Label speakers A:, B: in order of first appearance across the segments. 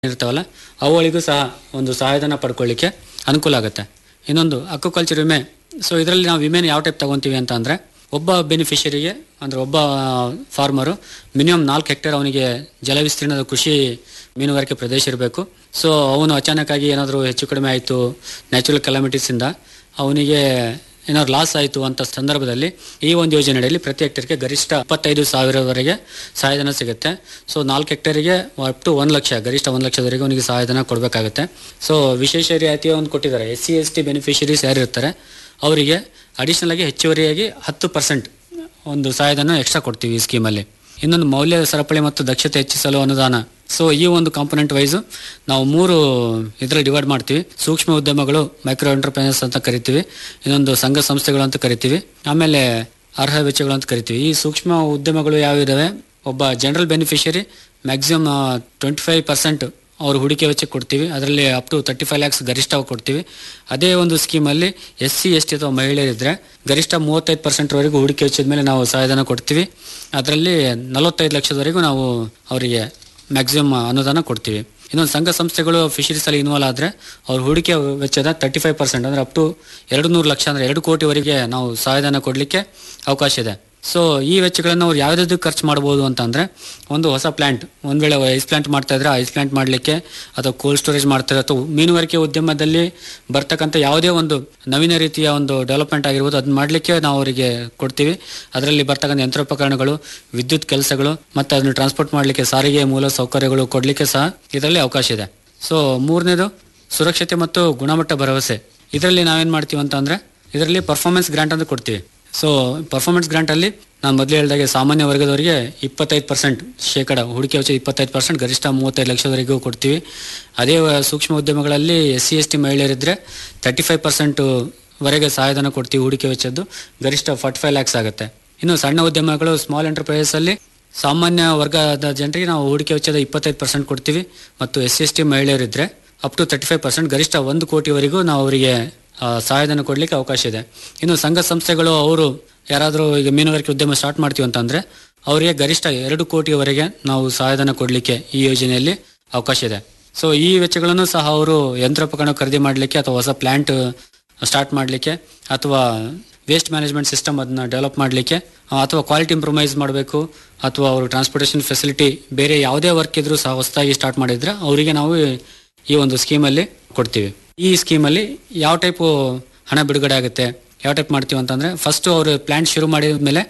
A: ಇರ್ತಾವಲ್ಲ ಅವುಗಳಿಗೂ ಸಹ ಒಂದು ಸಹಾಯಧನ ಪಡ್ಕೊಳ್ಳಿಕ್ಕೆ ಅನುಕೂಲ ಆಗುತ್ತೆ ಇನ್ನೊಂದು ಅಕ್ವಾಕಲ್ಚರ್ ವಿಮೆ ಸೊ ಇದರಲ್ಲಿ ನಾವು ವಿಮೆನ ಯಾವ ಟೈಪ್ ತಗೊಂತೀವಿ ಅಂತ ಅಂದರೆ ಒಬ್ಬ ಬೆನಿಫಿಷರಿಗೆ ಅಂದರೆ ಒಬ್ಬ ಫಾರ್ಮರು ಮಿನಿಮಮ್ ನಾಲ್ಕು ಹೆಕ್ಟೇರ್ ಅವನಿಗೆ ಜಲ ವಿಸ್ತೀರ್ಣದ ಕೃಷಿ ಮೀನುಗಾರಿಕೆ ಪ್ರದೇಶ ಇರಬೇಕು ಸೊ ಅವನು ಅಚಾನಕ್ಕಾಗಿ ಏನಾದರೂ ಹೆಚ್ಚು ಕಡಿಮೆ ಆಯಿತು ನ್ಯಾಚುರಲ್ ಕೆಲಾಮಿಟೀಸಿಂದ ಅವನಿಗೆ ಏನಾದ್ರು ಲಾಸ್ ಆಯಿತು ಅಂತ ಸಂದರ್ಭದಲ್ಲಿ ಈ ಒಂದು ಯೋಜನೆಯಲ್ಲಿ ಪ್ರತಿ ಹೆಕ್ಟೇರ್ಗೆ ಗರಿಷ್ಠ ಇಪ್ಪತ್ತೈದು ಸಾವಿರವರೆಗೆ ಸಹಾಯಧನ ಸಿಗುತ್ತೆ ಸೊ ನಾಲ್ಕು ಹೆಕ್ಟೇರಿಗೆ ಅಪ್ ಟು ಒಂದು ಲಕ್ಷ ಗರಿಷ್ಠ ಒಂದು ಲಕ್ಷದವರೆಗೆ ಅವನಿಗೆ ಸಹಾಯಧನ ಕೊಡಬೇಕಾಗುತ್ತೆ ಸೊ ವಿಶೇಷ ರಿಯಾಯಿತಿ ಒಂದು ಕೊಟ್ಟಿದ್ದಾರೆ S C S T beneficiaries ಯಾರು ಇರ್ತಾರೆ ಅವರಿಗೆ ಅಡಿಷನಲ್ ಆಗಿ ಹೆಚ್ಚುವರಿಯಾಗಿ ಹತ್ತು ಪರ್ಸೆಂಟ್ ಒಂದು ಸಹಾಯಧನ ಎಕ್ಸ್ಟ್ರಾ ಕೊಡ್ತೀವಿ ಈ ಸ್ಕೀಮಲ್ಲಿ ಇನ್ನೊಂದು ಮೌಲ್ಯ ಸರಪಳಿ ಮತ್ತು ದಕ್ಷತೆ ಹೆಚ್ಚಿಸಲು ಅನುದಾನ ಸೊ ಈ ಒಂದು ಕಾಂಪೊನೆಂಟ್ ವೈಸು ನಾವು ಮೂರು ಇದರಲ್ಲಿ ಡಿವೈಡ್ ಮಾಡ್ತೀವಿ ಸೂಕ್ಷ್ಮ ಉದ್ಯಮಗಳು ಮೈಕ್ರೋ ಎಂಟರ್ಪ್ರೈಸಸ್ ಅಂತ ಕರಿತೀವಿ ಇನ್ನೊಂದು ಸಂಘ ಸಂಸ್ಥೆಗಳು ಅಂತ ಕರಿತೀವಿ ಆಮೇಲೆ ಅರ್ಹ ವೆಚ್ಚಗಳು ಅಂತ ಕರಿತೀವಿ ಈ ಸೂಕ್ಷ್ಮ ಉದ್ಯಮಗಳು ಯಾವ ಇದಾವೆ ಒಬ್ಬ general beneficiary maximum twenty five percent ಅವ್ರ ಹೂಡಿಕೆ ವೆಚ್ಚಕ್ಕೆ ಕೊಡ್ತೀವಿ ಅದರಲ್ಲಿ up to thirty five lakhs ಗರಿಷ್ಠ ಕೊಡ್ತೀವಿ ಅದೇ ಒಂದು ಸ್ಕೀಮಲ್ಲಿ ಎಸ್ ಸಿ ಎಸ್ ಟಿ ಅಥವಾ ಮಹಿಳೆಯರಿದ್ದರೆ ಗರಿಷ್ಠ ಮೂವತ್ತೈದು ಪರ್ಸೆಂಟ್ವರೆಗೂ ಹೂಡಿಕೆ ವೆಚ್ಚದ ಮೇಲೆ ನಾವು ಸಹಾಯಧನ ಕೊಡ್ತೀವಿ ಅದರಲ್ಲಿ ನಲವತ್ತೈದು ಲಕ್ಷದವರೆಗೂ ನಾವು ಅವರಿಗೆ ಮ್ಯಾಕ್ಸಿಮಮ್ ಅನುದಾನ ಕೊಡ್ತೀವಿ ಇನ್ನೊಂದು ಸಂಘ ಸಂಸ್ಥೆಗಳು ಫಿಶರೀಸ್ ಅಲ್ಲಿ ಇನ್ವಾಲ್ವ್ ಆದರೆ ಅವ್ರ ಹೂಡಿಕೆ ವೆಚ್ಚದ ತರ್ಟಿ ಫೈವ್ ಪರ್ಸೆಂಟ್ ಅಂದರೆ ಅಪ್ ಟು ಎರಡು ನೂರು ಲಕ್ಷ ಅಂದರೆ ಎರಡು ಕೋಟಿವರೆಗೆ ನಾವು ಸಹಾಯಧನ ಕೊಡಲಿಕ್ಕೆ ಅವಕಾಶ ಇದೆ ಸೊ ಈ ವೆಚ್ಚಗಳನ್ನು ಅವ್ರು ಯಾವುದಕ್ಕೆ ಖರ್ಚು ಮಾಡ್ಬೋದು ಅಂತ ಅಂದರೆ ಒಂದು ಹೊಸ ಪ್ಲಾಂಟ್ ಒಂದು ವೇಳೆ ಐಸ್ ಪ್ಲಾಂಟ್ ಮಾಡ್ತಾ ಇದ್ರೆ ಐಸ್ ಪ್ಲಾಂಟ್ ಮಾಡಲಿಕ್ಕೆ ಅಥವಾ ಕೋಲ್ಡ್ ಸ್ಟೋರೇಜ್ ಮಾಡ್ತಾರೆ ಅಥವಾ ಮೀನುಗಾರಿಕೆ ಉದ್ಯಮದಲ್ಲಿ ಬರ್ತಕ್ಕಂಥ ಯಾವುದೇ ಒಂದು ನವೀನ ರೀತಿಯ ಒಂದು ಡೆವಲಪ್ಮೆಂಟ್ ಆಗಿರ್ಬೋದು ಅದನ್ನ ಮಾಡಲಿಕ್ಕೆ ನಾವು ಅವರಿಗೆ ಕೊಡ್ತೀವಿ ಅದರಲ್ಲಿ ಬರ್ತಕ್ಕಂಥ ಯಂತ್ರೋಪಕರಣಗಳು ವಿದ್ಯುತ್ ಕೆಲಸಗಳು ಮತ್ತು ಅದನ್ನು ಟ್ರಾನ್ಸ್ಪೋರ್ಟ್ ಮಾಡಲಿಕ್ಕೆ ಸಾರಿಗೆ ಮೂಲ ಸೌಕರ್ಯಗಳು ಕೊಡಲಿಕ್ಕೆ ಸಹ ಇದರಲ್ಲಿ ಅವಕಾಶ ಇದೆ ಸೊ ಮೂರನೇದು ಸುರಕ್ಷತೆ ಮತ್ತು ಗುಣಮಟ್ಟ ಭರವಸೆ ಇದರಲ್ಲಿ ನಾವೇನು ಮಾಡ್ತೀವಿ ಅಂತ ಅಂದರೆ ಇದರಲ್ಲಿ ಪರ್ಫಾರ್ಮೆನ್ಸ್ ಗ್ರಾಂಟ್ ಅಂತ ಕೊಡ್ತೀವಿ ಸೊ ಪರ್ಫಾರ್ಮೆನ್ಸ್ ಗ್ರಾಂಟಲ್ಲಿ ನಾನು ಮೊದಲು ಹೇಳಿದಾಗೆ ಸಾಮಾನ್ಯ ವರ್ಗದವರಿಗೆ ಇಪ್ಪತ್ತೈದು ಪರ್ಸೆಂಟ್ ಶೇಕಡ ಹೂಡಿಕೆ ವೆಚ್ಚ ಇಪ್ಪತ್ತೈದು ಪರ್ಸೆಂಟ್ ಗರಿಷ್ಠ ಮೂವತ್ತೈದು ಲಕ್ಷದವರೆಗೂ ಕೊಡ್ತೀವಿ ಅದೇ ವ- ಸೂಕ್ಷ್ಮ ಉದ್ಯಮಗಳಲ್ಲಿ ಎಸ್ ಸಿ ಎಸ್ ಟಿ ಮಹಿಳೆಯರಿದ್ದರೆ ತರ್ಟಿ ಫೈವ್ ಪರ್ಸೆಂಟ್ ವರೆಗೆ ಸಹಾಯಧನ ಕೊಡ್ತೀವಿ ಹೂಡಿಕೆ ವೆಚ್ಚದ್ದು ಗರಿಷ್ಠ ಫಾರ್ಟಿ ಫೈವ್ ಲ್ಯಾಕ್ಸ್ ಆಗುತ್ತೆ ಇನ್ನು ಸಣ್ಣ ಉದ್ಯಮಗಳು ಸ್ಮಾಲ್ ಎಂಟರ್ಪ್ರೈಸಸ್ ಅಲ್ಲಿ ಸಾಮಾನ್ಯ ವರ್ಗದ ಜನರಿಗೆ ನಾವು ಹೂಡಿಕೆ ವೆಚ್ಚದ ಇಪ್ಪತ್ತೈದು ಪರ್ಸೆಂಟ್ ಕೊಡ್ತೀವಿ ಮತ್ತು ಎಸ್ ಸಿ ಎಸ್ ಟಿ ಮಹಿಳೆಯರಿದ್ದರೆ up to thirty five percent ಗರಿಷ್ಠ ಒಂದು ಕೋಟಿವರೆಗೂ ನಾವು ಅವರಿಗೆ ಆ, ಸಹಾಯಧನ ಕೊಡಲಿಕ್ಕೆ ಅವಕಾಶ ಇದೆ ಇನ್ನು ಸಂಘ ಸಂಸ್ಥೆಗಳು ಅವರು ಯಾರಾದರೂ ಈಗ ಮೀನುಗಾರಿಕೆ ಉದ್ಯಮ ಸ್ಟಾರ್ಟ್ ಮಾಡ್ತೀವಿ ಅಂತಂದರೆ ಅವರಿಗೆ ಗರಿಷ್ಠ ಎರಡು ಕೋಟಿಯವರೆಗೆ ನಾವು ಸಹಾಯಧನ ಕೊಡಲಿಕ್ಕೆ ಈ ಯೋಜನೆಯಲ್ಲಿ ಅವಕಾಶ ಇದೆ ಸೊ ಈ ವೆಚ್ಚಗಳನ್ನು ಸಹ ಅವರು ಯಂತ್ರೋಪಕರಣ ಖರೀದಿ ಮಾಡಲಿಕ್ಕೆ ಅಥವಾ ಹೊಸ ಪ್ಲಾಂಟ್ ಸ್ಟಾರ್ಟ್ ಮಾಡಲಿಕ್ಕೆ ಅಥವಾ ವೇಸ್ಟ್ ಮ್ಯಾನೇಜ್ಮೆಂಟ್ ಸಿಸ್ಟಮ್ ಅದನ್ನ ಡೆವಲಪ್ ಮಾಡಲಿಕ್ಕೆ ಅಥವಾ ಕ್ವಾಲಿಟಿ ಇಂಪ್ರೂವೈಸ್ ಮಾಡಬೇಕು ಅಥವಾ ಅವರು ಟ್ರಾನ್ಸ್ಪೋರ್ಟೇಷನ್ ಫೆಸಿಲಿಟಿ ಬೇರೆ ಯಾವುದೇ ವರ್ಕ್ ಇದ್ರೂ ಸಹ ಹೊಸದಾಗಿ ಸ್ಟಾರ್ಟ್ ಮಾಡಿದ್ರೆ ಅವರಿಗೆ ನಾವು ಈ ಒಂದು ಸ್ಕೀಮಲ್ಲಿ ಕೊಡ್ತೀವಿ ಈ ಸ್ಕೀಮಲ್ಲಿ ಯಾವ ಟೈಪು ಹಣ ಬಿಡುಗಡೆ ಆಗುತ್ತೆ ಯಾವ ಟೈಪ್ ಮಾಡ್ತೀವಿ ಅಂತಂದ್ರೆ ಫಸ್ಟ್ ಅವರು ಪ್ಲಾಂಟ್ ಶುರು ಮಾಡಿದ ಮೇಲೆ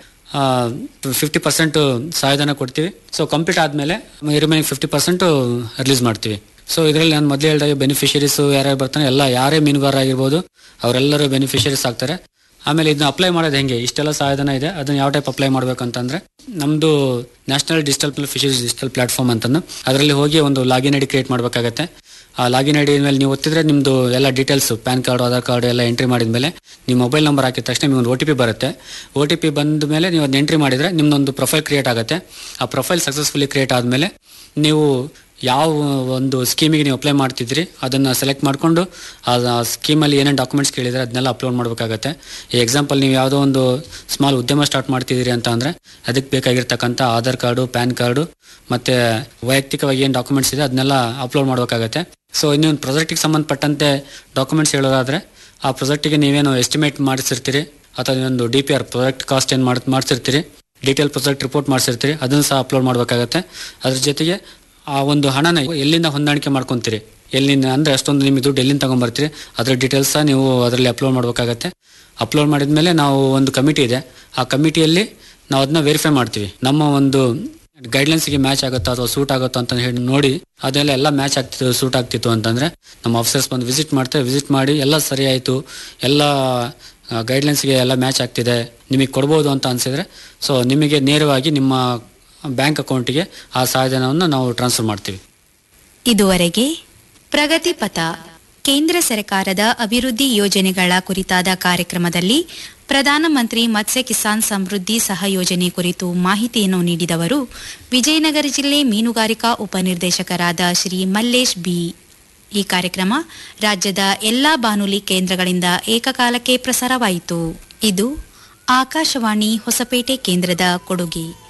A: ಫಿಫ್ಟಿ ಪರ್ಸೆಂಟ್ ಸಹಾಯಧನ ಕೊಡ್ತೀವಿ ಸೊ ಕಂಪ್ಲೀಟ್ ಆದಮೇಲೆ ರಿಮೈನಿಂಗ್ ಫಿಫ್ಟಿ ಪರ್ಸೆಂಟ್ ರಿಲೀಸ್ ಮಾಡ್ತೀವಿ ಸೊ ಇದರಲ್ಲಿ ನಾನು ಮೊದಲೇ ಹೇಳಿದಾಗ ಬೆನಿಫಿಷರೀಸ್ ಯಾರ್ಯಾರು ಬರ್ತಾನೆ ಎಲ್ಲ ಯಾರೇ ಮೀನುಗಾರ ಆಗಿರ್ಬೋದು ಅವರೆಲ್ಲರೂ ಬೆನಿಫಿಷರೀಸ್ ಆಗ್ತಾರೆ ಆಮೇಲೆ ಇದನ್ನ ಅಪ್ಲೈ ಮಾಡೋದು ಹೆಂಗೆ ಇಷ್ಟೆಲ್ಲ ಸಹಾಯಧನ ಇದೆ ಅದನ್ನ ಯಾವ ಟೈಪ್ ಅಪ್ಲೈ ಮಾಡ್ಬೇಕಂತಂದ್ರೆ ನಮ್ದು national digital fisheries digital platform ಅಂತಂದು ಅದರಲ್ಲಿ ಹೋಗಿ ಒಂದು ಲಾಗಿನ್ ಐಡಿ ಕ್ರಿಯೇಟ್ ಮಾಡಬೇಕಾಗತ್ತೆ ಆ ಲಾಗಿನ್ ಐಡಿ ಮೇಲೆ ನೀವು ಒತ್ತಿದ್ರೆ ನಿಮ್ಮದು ಎಲ್ಲ details PAN card Aadhaar card ಎಲ್ಲ ಎಂಟ್ರಿ ಮಾಡಿದ ಮೇಲೆ ನಿಮ್ಮ ಮೊಬೈಲ್ ನಂಬರ್ ಹಾಕಿದ ತಕ್ಷಣ ನಿಮ್ಗೆ ಒಂದು ಒ ಟಿ ಪಿ ಬರುತ್ತೆ ಒ ಟಿ ಪಿ ಬಂದ ಮೇಲೆ ನೀವು ಅದನ್ನ ಎಂಟ್ರಿ ಮಾಡಿದರೆ ನಿಮ್ದೊಂದು ಪ್ರೊಫೈಲ್ ಕ್ರಿಯೇಟ್ ಆಗುತ್ತೆ ಆ ಪ್ರೊಫೈಲ್ ಸಕ್ಸಸ್ಫುಲಿ ಕ್ರಿಯೇಟ್ ಆದಮೇಲೆ ನೀವು ಯಾವ ಒಂದು ಸ್ಕೀಮಿಗೆ ನೀವು ಅಪ್ಲೈ ಮಾಡ್ತಿದ್ರಿ ಅದನ್ನು ಸೆಲೆಕ್ಟ್ ಮಾಡಿಕೊಂಡು ಆ ಸ್ಕೀಮಲ್ಲಿ ಏನೇನು ಡಾಕ್ಯುಮೆಂಟ್ಸ್ ಕೇಳಿದರೆ ಅದನ್ನೆಲ್ಲ ಅಪ್ಲೋಡ್ ಮಾಡಬೇಕಾಗತ್ತೆ ಈ ಎಕ್ಸಾಂಪಲ್ ನೀವು ಯಾವುದೋ ಒಂದು ಸ್ಮಾಲ್ ಉದ್ಯಮ ಸ್ಟಾರ್ಟ್ ಮಾಡ್ತಿದ್ದೀರಿ ಅಂತ ಅಂದರೆ ಅದಕ್ಕೆ ಬೇಕಾಗಿರ್ತಕ್ಕಂಥ ಆಧಾರ್ ಕಾರ್ಡು ಪ್ಯಾನ್ ಕಾರ್ಡು ಮತ್ತು ವೈಯಕ್ತಿಕವಾಗಿ ಏನು ಡಾಕ್ಯುಮೆಂಟ್ಸ್ ಇದೆ ಅದನ್ನೆಲ್ಲ ಅಪ್ಲೋಡ್ ಮಾಡಬೇಕಾಗತ್ತೆ ಸೊ ಇನ್ನೊಂದು ಪ್ರಾಜೆಕ್ಟಿಗೆ ಸಂಬಂಧಪಟ್ಟಂತೆ ಡಾಕ್ಯುಮೆಂಟ್ಸ್ ಹೇಳೋದಾದರೆ ಆ ಪ್ರಾಜೆಕ್ಟಿಗೆ ನೀವೇನು ಎಸ್ಟಿಮೇಟ್ ಮಾಡಿಸಿರ್ತೀರಿ ಅಥವಾ ನೀವೊಂದು D P R project cost ಏನು ಮಾಡಿ ಮಾಡಿಸಿರ್ತೀರಿ ಡೀಟೇಲ್ ಪ್ರಾಜೆಕ್ಟ್ ರಿಪೋರ್ಟ್ ಮಾಡಿಸಿರ್ತೀರಿ ಅದನ್ನು ಸಹ ಅಪ್ಲೋಡ್ ಮಾಡಬೇಕಾಗತ್ತೆ ಅದ್ರ ಜೊತೆಗೆ ಆ ಒಂದು ಹಣನ ಎಲ್ಲಿಂದ ಹೊಂದಾಣಿಕೆ ಮಾಡ್ಕೊತೀರಿ ಎಲ್ಲಿಂದ ಅಂದರೆ ಅಷ್ಟೊಂದು ನಿಮಗೆ ದುಡ್ಡು ಎಲ್ಲಿಂದ ತಗೊಂಬರ್ತೀರಿ ಅದರ ಡೀಟೇಲ್ಸ್ ಸಹ ನೀವು ಅದರಲ್ಲಿ ಅಪ್ಲೋಡ್ ಮಾಡಬೇಕಾಗತ್ತೆ ಅಪ್ಲೋಡ್ ಮಾಡಿದ ಮೇಲೆ ನಾವು ಒಂದು ಕಮಿಟಿ ಇದೆ ಆ ಕಮಿಟಿಯಲ್ಲಿ ನಾವು ಅದನ್ನ ವೆರಿಫೈ ಮಾಡ್ತೀವಿ ನಮ್ಮ ಒಂದು ಗೈಡ್ಲೈನ್ಸ್ಗೆ ಮ್ಯಾಚ್ ಆಗುತ್ತಾ ಅಥವಾ ಸೂಟ್ ಆಗುತ್ತಾ ಅಂತ ಹೇಳಿ ನೋಡಿ ಅದೆಲ್ಲ ಎಲ್ಲ ಮ್ಯಾಚ್ ಆಗ್ತಿತ್ತು ಸೂಟ್ ಆಗ್ತಿತ್ತು ಅಂತಂದ್ರೆ ನಮ್ಮ ಆಫೀಸರ್ಸ್ ಬಂದು ವಿಸಿಟ್ ಮಾಡ್ತಾರೆ ವಿಸಿಟ್ ಮಾಡಿ ಎಲ್ಲ ಸರಿ ಆಯಿತು ಎಲ್ಲ ಗೈಡ್ಲೈನ್ಸ್ಗೆ ಎಲ್ಲ ಮ್ಯಾಚ್ ಆಗ್ತಿದೆ ನಿಮಗೆ ಕೊಡ್ಬೋದು ಅಂತ ಅನಿಸಿದ್ರೆ ಸೊ ನಿಮಗೆ ನೇರವಾಗಿ ನಿಮ್ಮ ಬ್ಯಾಂಕ್ ಅಕೌಂಟಿಗೆ ಆ ಸಹಾಯಧನವನ್ನು ನಾವು ಟ್ರಾನ್ಸ್ಫರ್ ಮಾಡ್ತೀವಿ
B: ಇದುವರೆಗೆ ಪ್ರಗತಿ ಪಥ ಕೇಂದ್ರ ಸರ್ಕಾರದ ಅಭಿವೃದ್ಧಿ ಯೋಜನೆಗಳ ಕುರಿತಾದ ಕಾರ್ಯಕ್ರಮದಲ್ಲಿ ಪ್ರಧಾನಮಂತ್ರಿ ಮತ್ಸ್ಯ ಕಿಸಾನ್ ಸಮೃದ್ಧಿ ಸಹಯೋಜನೆ ಕುರಿತು ಮಾಹಿತಿಯನ್ನು ನೀಡಿದವರು ವಿಜಯನಗರ ಜಿಲ್ಲೆ ಮೀನುಗಾರಿಕಾ ಉಪನಿರ್ದೇಶಕರಾದ ಶ್ರೀ ಮಲ್ಲೇಶ್ ಬಿ ಈ ಕಾರ್ಯಕ್ರಮ ರಾಜ್ಯದ ಎಲ್ಲಾ ಬಾನುಲಿ ಕೇಂದ್ರಗಳಿಂದ ಏಕಕಾಲಕ್ಕೆ ಪ್ರಸಾರವಾಯಿತು ಇದು ಆಕಾಶವಾಣಿ ಹೊಸಪೇಟೆ ಕೇಂದ್ರದ ಕೊಡುಗೆ